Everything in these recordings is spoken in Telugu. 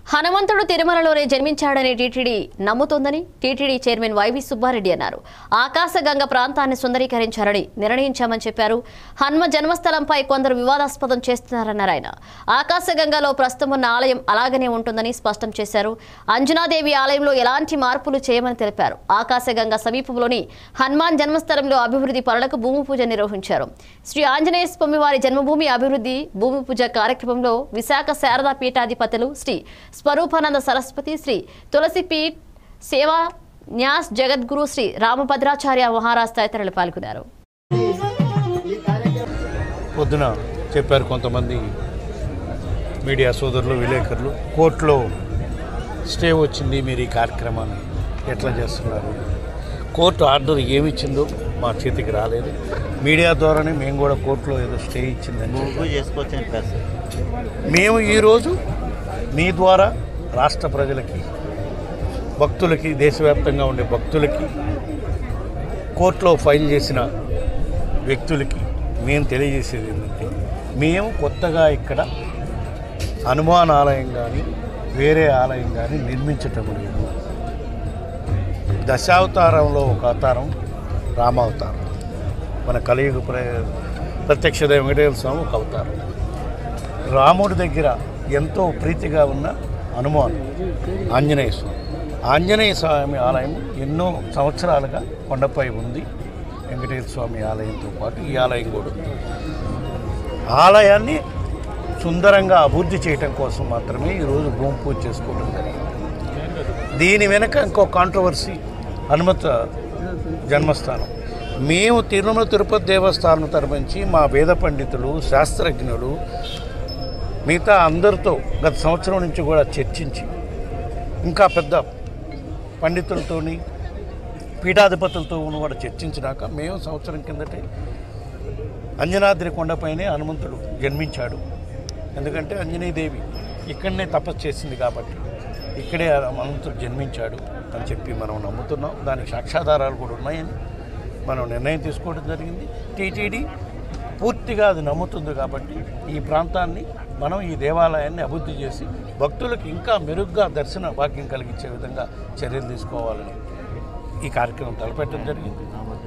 హనుమంతుడు తిరుమలలోనే జన్మించాడని టీటీడీ నమ్ముతోందని టీటీడీ చైర్మన్ వైవి సుబ్బారెడ్డి అన్నారు ఆకాశగంగ ప్రాంతాన్ని సుందరీకరించారని నిర్ణయించామని చెప్పారు హనుమ జన్మస్థలంపై కొందరు వివాదాస్పదం చేస్తున్నారన్నారు ఆయన ఆకాశగంగలో ప్రస్తుతం ఉన్న ఆలయం అలాగనే ఉంటుందని స్పష్టం చేశారు అంజనాదేవి ఆలయంలో ఎలాంటి మార్పులు చేయమని తెలిపారు ఆకాశగంగ సమీపంలోని హనుమాన్ జన్మస్థలంలో అభివృద్ధి పనులకు భూమి పూజ నిర్వహించారు శ్రీ ఆంజనేయ స్వామి వారి జన్మభూమి అభివృద్ధి భూమి పూజ కార్యక్రమంలో విశాఖ శారదా పీఠాధిపతులు శ్రీ స్వరూపానంద సరస్వతి శ్రీ తులసిపీఠ్ సేవా న్యాస్ జగద్గురు శ్రీ రామభద్రాచార్య మహారాజ్ తదితరులు పాల్గొన్నారు పొద్దున చెప్పారు కొంతమంది మీడియా సోదరులు విలేకరులు కోర్టులో స్టే వచ్చింది మీరు ఈ కార్యక్రమాన్ని ఎట్లా చేస్తున్నారు కోర్టు ఆర్డర్ ఏమి ఇచ్చిందో మా చేతికి రాలేదు మీడియా ద్వారానే మేము కూడా కోర్టులో ఏదో స్టే ఇచ్చిందని చెప్పారు. మూవ్ చేసుకోవచ్చని కాదు సార్ మేము ఈరోజు మీ ద్వారా రాష్ట్ర ప్రజలకి భక్తులకి దేశవ్యాప్తంగా ఉండే భక్తులకి కోర్టులో ఫైల్ చేసిన వ్యక్తులకి మేము తెలియజేసేది ఏంటంటే మేము కొత్తగా ఇక్కడ హనుమాన్ ఆలయం కానీ వేరే ఆలయం కానీ నిర్మించటం లేదు దశావతారంలో ఒక అవతారం రామావతారం మన కలియుగ ప్ర ప్రత్యక్ష దైవం వెంకటేశ్వర స్వామి ఒక అవతారం రాముడి దగ్గర ఎంతో ప్రీతిగా ఉన్న హనుమాన్ ఆంజనేయ స్వామి ఆంజనేయ స్వామి ఆలయం ఎన్నో సంవత్సరాలుగా కొండపై ఉంది వెంకటేశ్వర స్వామి ఆలయంతో పాటు ఈ ఆలయం కూడా ఉంది ఆలయాన్ని సుందరంగా అభివృద్ధి చేయటం కోసం మాత్రమే ఈరోజు భూమి పూజ చేసుకోవడం జరిగింది దీని వెనక ఇంకో కాంట్రవర్సీ హనుమత జన్మస్థానం మేము తిరుమల తిరుపతి దేవస్థానం తరపుంచి మా వేద పండితులు శాస్త్రజ్ఞులు మిగతా అందరితో గత సంవత్సరం నుంచి కూడా చర్చించి ఇంకా పెద్ద పండితులతోని పీఠాధిపతులతో కూడా చర్చించినాక మేము సంవత్సరం కిందటే అంజనాద్రి కొండపైనే హనుమంతుడు జన్మించాడు ఎందుకంటే అంజనీదేవి ఇక్కడనే తపస్సు చేసింది కాబట్టి ఇక్కడే హనుమంతుడు జన్మించాడు అని చెప్పి మనం నమ్ముతున్నాం దానికి సాక్ష్యాధారాలు కూడా ఉన్నాయని మనం నిర్ణయం తీసుకోవడం జరిగింది టీటీడీ పూర్తిగా అది నమ్ముతుంది కాబట్టి ఈ ప్రాంతాన్ని మనం ఈ దేవాలయాన్ని అభివృద్ధి చేసి భక్తులకు ఇంకా మెరుగ్గా దర్శన భాగ్యం కలిగించే విధంగా చర్యలు తీసుకోవాలని ఈ కార్యక్రమం తలపెట్టడం జరిగింది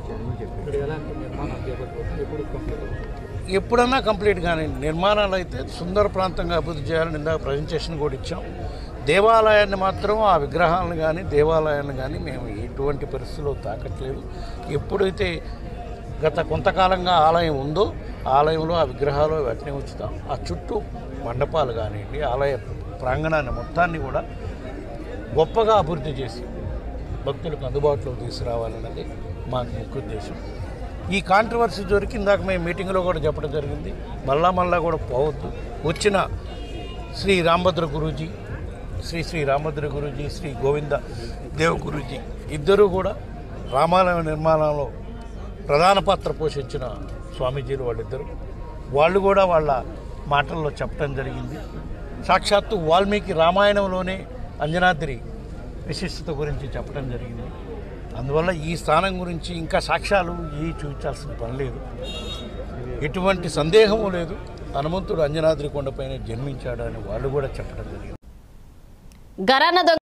ఎప్పుడన్నా కంప్లీట్ కానీ నిర్మాణాలు అయితే సుందర ప్రాంతంగా అభివృద్ధి చేయాలని ఇందాక ప్రజెంటేషన్ కూడా ఇచ్చాం దేవాలయాన్ని మాత్రం ఆ విగ్రహాలను కానీ దేవాలయాన్ని కానీ మేము ఎటువంటి పరిస్థితుల్లో తాకట్లేదు ఎప్పుడైతే గత కొంతకాలంగా ఆలయం ఉందో ఆలయంలో ఆ విగ్రహాలు వాటిని ఉంచుతాం ఆ చుట్టూ మండపాలు కానివ్వండి ఆలయ ప్రాంగణాన్ని మొత్తాన్ని కూడా గొప్పగా అభివృద్ధి చేసి భక్తులకు అందుబాటులోకి తీసుకురావాలన్నది మా ముఖ్య ఉద్దేశం ఈ కాంట్రవర్సీ దొరికి ఇందాక మేము మీటింగ్లో కూడా చెప్పడం జరిగింది మళ్ళా మళ్ళా కూడా పోవద్దు వచ్చిన శ్రీ రామభద్ర గురూజీ శ్రీ శ్రీ రామభద్ర గురూజీ శ్రీ గోవింద దేవ్ గురూజీ ఇద్దరూ కూడా రామాలయ నిర్మాణంలో ప్రధాన పాత్ర పోషించిన స్వామీజీలు వాళ్ళిద్దరు వాళ్ళు కూడా వాళ్ళ మాటల్లో చెప్పడం జరిగింది సాక్షాత్తు వాల్మీకి రామాయణంలోనే అంజనాద్రి విశిష్టత గురించి చెప్పడం జరిగింది అందువల్ల ఈ స్థానం గురించి ఇంకా సాక్ష్యాలు ఏ చూపించాల్సిన పని లేదు ఎటువంటి సందేహము లేదు హనుమంతుడు అంజనాద్రి కొండపైన జన్మించాడు అని వాళ్ళు కూడా చెప్పడం జరిగింది గరాన దొంగ